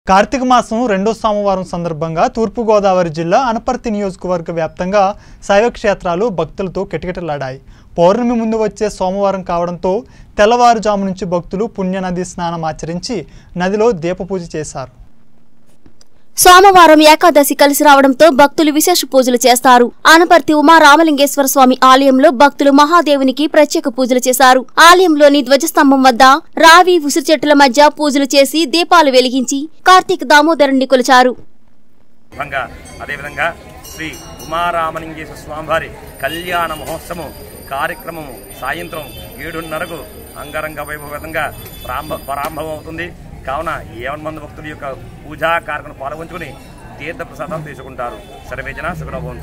కార్తీక మాసం రెండో సోమవారం సందర్భంగా తూర్పుగోదావరి జిల్లా అనపర్తి నియోజకవర్గ వ్యాప్తంగా శైవ క్షేత్రాలు భక్తులతో కిటకిటలాడాయి పౌర్ణమి ముందు వచ్చే సోమవారం కావడంతో తెల్లవారుజాము నుంచి భక్తులు పుణ్యనది స్నానం ఆచరించి నదిలో దీపపూజ చేశారు సోమవారం ఏకాదశి కలిసి రావడంతో భక్తులు విశేష పూజలు చేస్తారు ఆనపర్తి ఉమా రామలింగేశ్వర స్వామి ఆలయంలో భక్తులు మహాదేవునికి ప్రత్యేక పూజలు చేశారు ఆలయంలోని ధ్వజస్తంభం వద్ద రావి ఉసిరి చెట్టుల మధ్య పూజలు చేసి దీపాలు వెలిగించి కార్తీక దామోదరుణ్ణి కొలిచారు విధంగా అదేవిధంగా శ్రీ ఉమారామలింగేశ్వర స్వామివారి కళ్యాణ మహోత్సవం కార్యక్రమం సాయంత్రం ఏడున్నరకు అంగరంగ వైభవంగా ప్రారంభ ప్రారంభం అవుతుంది కావున ఏవన్ మంది భక్తుల యొక్క పూజా కార్యక్రమం పాల్గొంచుకుని తీర్థ ప్రసాదం తీసుకుంటారు సర్వేజన సుఖనభవం